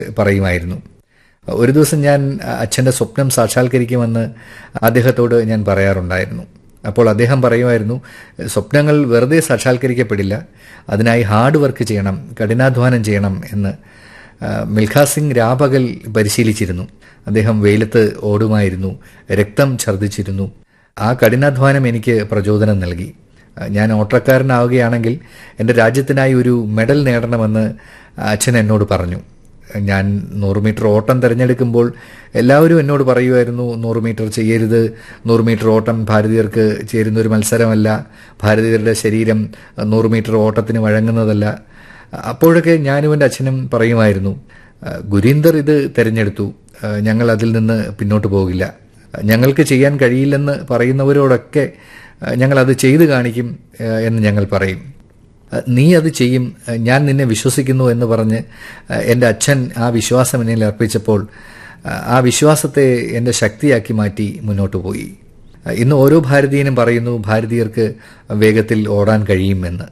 പറയുമായിരുന്നു ഒരു ദിവസം ഞാൻ അച്ഛൻ്റെ സ്വപ്നം സാക്ഷാത്കരിക്കുമെന്ന് അദ്ദേഹത്തോട് ഞാൻ പറയാറുണ്ടായിരുന്നു അപ്പോൾ അദ്ദേഹം പറയുമായിരുന്നു സ്വപ്നങ്ങൾ വെറുതെ സാക്ഷാത്കരിക്കപ്പെടില്ല അതിനായി ഹാർഡ് വർക്ക് ചെയ്യണം കഠിനാധ്വാനം ചെയ്യണം എന്ന് മിൽഖ സിംഗ് രാപകൽ പരിശീലിച്ചിരുന്നു അദ്ദേഹം വെയിലത്ത് ഓടുമായിരുന്നു രക്തം ഛർദ്ദിച്ചിരുന്നു ആ കഠിനാധ്വാനം എനിക്ക് പ്രചോദനം നൽകി ഞാൻ ഓട്ടക്കാരനാവുകയാണെങ്കിൽ എൻ്റെ രാജ്യത്തിനായി ഒരു മെഡൽ നേടണമെന്ന് അച്ഛൻ എന്നോട് പറഞ്ഞു ഞാൻ നൂറ് മീറ്റർ ഓട്ടം തിരഞ്ഞെടുക്കുമ്പോൾ എല്ലാവരും എന്നോട് പറയുമായിരുന്നു നൂറ് മീറ്റർ ചെയ്യരുത് നൂറ് മീറ്റർ ഓട്ടം ഭാരതീയർക്ക് ചേരുന്ന ഒരു മത്സരമല്ല ഭാരതീയരുടെ ശരീരം നൂറ് മീറ്റർ ഓട്ടത്തിന് വഴങ്ങുന്നതല്ല അപ്പോഴൊക്കെ ഞാനും എൻ്റെ അച്ഛനും പറയുമായിരുന്നു ഗുരീന്ദർ ഇത് തിരഞ്ഞെടുത്തു ഞങ്ങൾ അതിൽ നിന്ന് പിന്നോട്ട് പോകില്ല ഞങ്ങൾക്ക് ചെയ്യാൻ കഴിയില്ലെന്ന് പറയുന്നവരോടൊക്കെ ഞങ്ങൾ അത് ചെയ്തു കാണിക്കും എന്ന് ഞങ്ങൾ പറയും നീ അത് ചെയ്യും ഞാൻ നിന്നെ വിശ്വസിക്കുന്നു എന്ന് പറഞ്ഞ് എൻ്റെ അച്ഛൻ ആ വിശ്വാസം എന്നിൽ അർപ്പിച്ചപ്പോൾ ആ വിശ്വാസത്തെ എൻ്റെ ശക്തിയാക്കി മാറ്റി മുന്നോട്ട് പോയി ഇന്ന് ഓരോ ഭാരതീയനും പറയുന്നു ഭാരതീയർക്ക് വേഗത്തിൽ ഓടാൻ കഴിയുമെന്ന്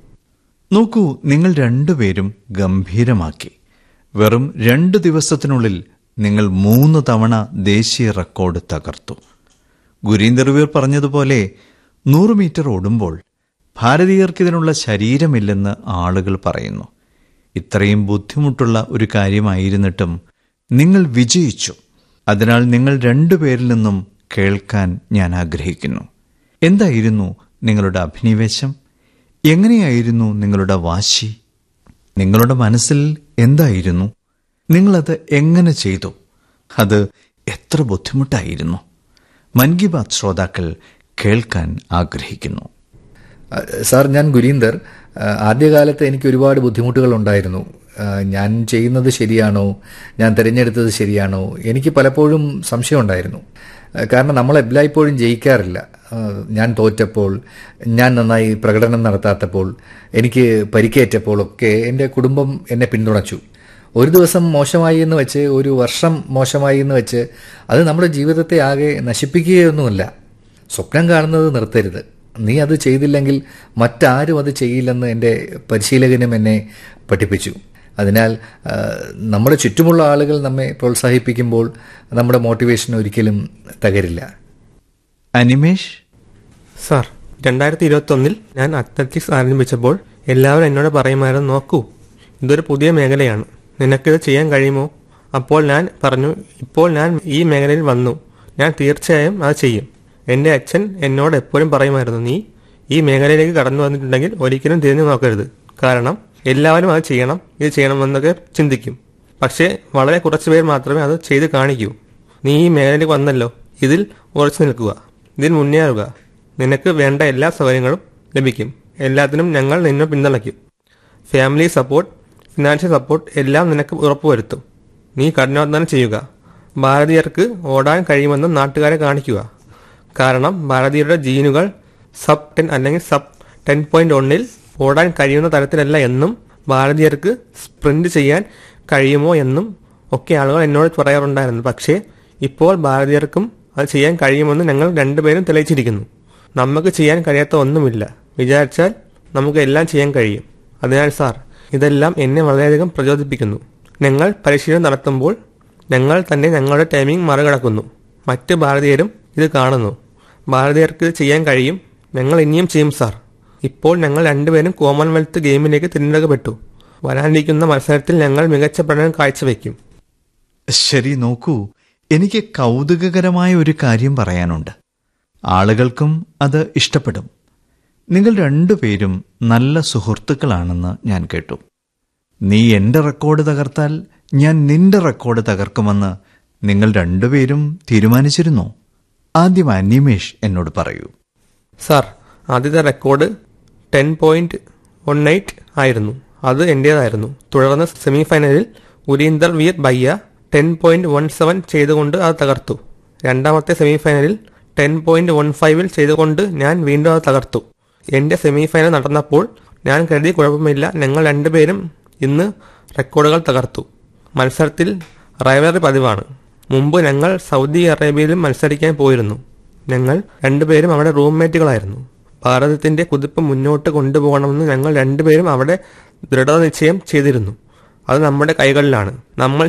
നോക്കൂ നിങ്ങൾ രണ്ടുപേരും ഗംഭീരമാക്കി വെറും രണ്ട് ദിവസത്തിനുള്ളിൽ നിങ്ങൾ മൂന്ന് തവണ ദേശീയ റെക്കോർഡ് തകർത്തു ഗുരീന്ദർ വീർ പറഞ്ഞതുപോലെ നൂറ് മീറ്റർ ഓടുമ്പോൾ ഭാരതീയർക്കിതിനുള്ള ശരീരമില്ലെന്ന് ആളുകൾ പറയുന്നു ഇത്രയും ബുദ്ധിമുട്ടുള്ള ഒരു കാര്യമായിരുന്നിട്ടും നിങ്ങൾ വിജയിച്ചു അതിനാൽ നിങ്ങൾ രണ്ടുപേരിൽ നിന്നും കേൾക്കാൻ ഞാൻ ആഗ്രഹിക്കുന്നു എന്തായിരുന്നു നിങ്ങളുടെ അഭിനിവേശം എങ്ങനെയായിരുന്നു നിങ്ങളുടെ വാശി നിങ്ങളുടെ മനസ്സിൽ എന്തായിരുന്നു നിങ്ങളത് എങ്ങനെ ചെയ്തു അത് എത്ര ബുദ്ധിമുട്ടായിരുന്നു മൻ കി ബാത് ശ്രോതാക്കൾ കേൾക്കാൻ ആഗ്രഹിക്കുന്നു സാർ ഞാൻ ഗുരീന്ദർ ആദ്യകാലത്ത് എനിക്ക് ഒരുപാട് ബുദ്ധിമുട്ടുകൾ ഉണ്ടായിരുന്നു ഞാൻ ചെയ്യുന്നത് ശരിയാണോ ഞാൻ തിരഞ്ഞെടുത്തത് ശരിയാണോ എനിക്ക് പലപ്പോഴും സംശയം ഉണ്ടായിരുന്നു കാരണം നമ്മൾ എല്ലായ്പ്പോഴും ജയിക്കാറില്ല ഞാൻ തോറ്റപ്പോൾ ഞാൻ നന്നായി പ്രകടനം നടത്താത്തപ്പോൾ എനിക്ക് പരിക്കേറ്റപ്പോൾ ഒക്കെ എൻ്റെ കുടുംബം എന്നെ പിന്തുണച്ചു ഒരു ദിവസം മോശമായി എന്ന് വെച്ച് ഒരു വർഷം മോശമായി എന്ന് വെച്ച് അത് നമ്മുടെ ജീവിതത്തെ ആകെ നശിപ്പിക്കുകയൊന്നുമല്ല സ്വപ്നം കാണുന്നത് നിർത്തരുത് നീ അത് ചെയ്തില്ലെങ്കിൽ മറ്റാരും അത് ചെയ്യില്ലെന്ന് എൻ്റെ പരിശീലകനും എന്നെ പഠിപ്പിച്ചു അതിനാൽ നമ്മുടെ ചുറ്റുമുള്ള ആളുകൾ നമ്മെ പ്രോത്സാഹിപ്പിക്കുമ്പോൾ നമ്മുടെ മോട്ടിവേഷൻ ഒരിക്കലും തകരില്ല അനിമേഷ് സാർ രണ്ടായിരത്തി ഇരുപത്തൊന്നിൽ ഞാൻ അത്ലറ്റിക്സ് ആരംഭിച്ചപ്പോൾ എല്ലാവരും എന്നോട് പറയുമായിരുന്നു നോക്കൂ ഇതൊരു പുതിയ മേഖലയാണ് നിനക്കിത് ചെയ്യാൻ കഴിയുമോ അപ്പോൾ ഞാൻ പറഞ്ഞു ഇപ്പോൾ ഞാൻ ഈ മേഖലയിൽ വന്നു ഞാൻ തീർച്ചയായും അത് ചെയ്യും എൻ്റെ അച്ഛൻ എന്നോട് എപ്പോഴും പറയുമായിരുന്നു നീ ഈ മേഖലയിലേക്ക് കടന്നു വന്നിട്ടുണ്ടെങ്കിൽ ഒരിക്കലും തിരിഞ്ഞു നോക്കരുത് കാരണം എല്ലാവരും അത് ചെയ്യണം ഇത് ചെയ്യണമെന്നൊക്കെ ചിന്തിക്കും പക്ഷേ വളരെ കുറച്ച് പേർ മാത്രമേ അത് ചെയ്ത് കാണിക്കൂ നീ ഈ മേഖലയിലേക്ക് വന്നല്ലോ ഇതിൽ ഉറച്ചു നിൽക്കുക ഇതിൽ മുന്നേറുക നിനക്ക് വേണ്ട എല്ലാ സൗകര്യങ്ങളും ലഭിക്കും എല്ലാത്തിനും ഞങ്ങൾ നിന്നെ പിന്തുണയ്ക്കും ഫാമിലി സപ്പോർട്ട് ഫിനാൻഷ്യൽ സപ്പോർട്ട് എല്ലാം നിനക്ക് ഉറപ്പുവരുത്തും നീ കഠിനാധ്വാനം ചെയ്യുക ഭാരതീയർക്ക് ഓടാൻ കഴിയുമെന്ന് നാട്ടുകാരെ കാണിക്കുക കാരണം ഭാരതീയരുടെ ജീനുകൾ സബ് ടെൻ അല്ലെങ്കിൽ സബ് ടെൻ പോയിന്റ് ഒന്നിൽ ഓടാൻ കഴിയുന്ന തരത്തിലല്ല എന്നും ഭാരതീയർക്ക് സ്പ്രിന്റ് ചെയ്യാൻ കഴിയുമോ എന്നും ഒക്കെ ആളുകൾ എന്നോട് പറയാറുണ്ടായിരുന്നു പക്ഷേ ഇപ്പോൾ ഭാരതീയർക്കും അത് ചെയ്യാൻ കഴിയുമെന്ന് ഞങ്ങൾ രണ്ടുപേരും തെളിയിച്ചിരിക്കുന്നു നമുക്ക് ചെയ്യാൻ കഴിയാത്ത ഒന്നുമില്ല വിചാരിച്ചാൽ നമുക്ക് എല്ലാം ചെയ്യാൻ കഴിയും അതിനാൽ സാർ ഇതെല്ലാം എന്നെ വളരെയധികം പ്രചോദിപ്പിക്കുന്നു ഞങ്ങൾ പരിശീലനം നടത്തുമ്പോൾ ഞങ്ങൾ തന്നെ ഞങ്ങളുടെ ടൈമിംഗ് മറികടക്കുന്നു മറ്റ് ഭാരതീയരും ഇത് കാണുന്നു ഭാരതീയർക്ക് ഇത് ചെയ്യാൻ കഴിയും ഞങ്ങൾ ഇനിയും ചെയ്യും സാർ ഇപ്പോൾ ഞങ്ങൾ രണ്ടുപേരും കോമൺവെൽത്ത് ഗെയിമിലേക്ക് തിരഞ്ഞെടുക്കപ്പെട്ടു വരാനിരിക്കുന്ന മത്സരത്തിൽ ഞങ്ങൾ മികച്ച പ്രകടനം കാഴ്ചവെക്കും ശരി നോക്കൂ എനിക്ക് കൗതുകകരമായ ഒരു കാര്യം പറയാനുണ്ട് ആളുകൾക്കും അത് ഇഷ്ടപ്പെടും നിങ്ങൾ രണ്ടുപേരും നല്ല സുഹൃത്തുക്കളാണെന്ന് ഞാൻ കേട്ടു നീ എന്റെ റെക്കോർഡ് തകർത്താൽ ഞാൻ നിന്റെ റെക്കോർഡ് തകർക്കുമെന്ന് നിങ്ങൾ രണ്ടുപേരും തീരുമാനിച്ചിരുന്നോ ആദ്യം അനിമേഷ് എന്നോട് പറയൂ സാർ ആദ്യത്തെ record ten point one eight ആയിരുന്നു അത് എന്റേതായിരുന്നു തുടർന്ന് സെമി ഫൈനലിൽ ഉരീന്ദർ വീർ ബയ്യ ടെൻ പോയിന്റ് വൺ സെവൻ ചെയ്തുകൊണ്ട് അത് തകർത്തു രണ്ടാമത്തെ സെമി ഫൈനലിൽ ടെൻ പോയിന്റ് വൺ ഫൈവിൽ ചെയ്തുകൊണ്ട് ഞാൻ വീണ്ടും അത് തകർത്തു എന്റെ സെമി ഫൈനൽ നടന്നപ്പോൾ ഞാൻ കരുതി കുഴപ്പമില്ല ഞങ്ങൾ രണ്ടുപേരും ഇന്ന് റെക്കോർഡുകൾ തകർത്തു മത്സരത്തിൽ റൈവലറി പതിവാണ് മുമ്പ് ഞങ്ങൾ സൗദി അറേബ്യയിലും മത്സരിക്കാൻ പോയിരുന്നു ഞങ്ങൾ രണ്ടുപേരും അവിടെ റൂംമേറ്റുകളായിരുന്നു ഭാരതത്തിന്റെ കുതിപ്പ് മുന്നോട്ട് കൊണ്ടുപോകണമെന്ന് ഞങ്ങൾ രണ്ടുപേരും അവിടെ ദൃഢനിശ്ചയം ചെയ്തിരുന്നു അത് നമ്മുടെ കൈകളിലാണ് നമ്മൾ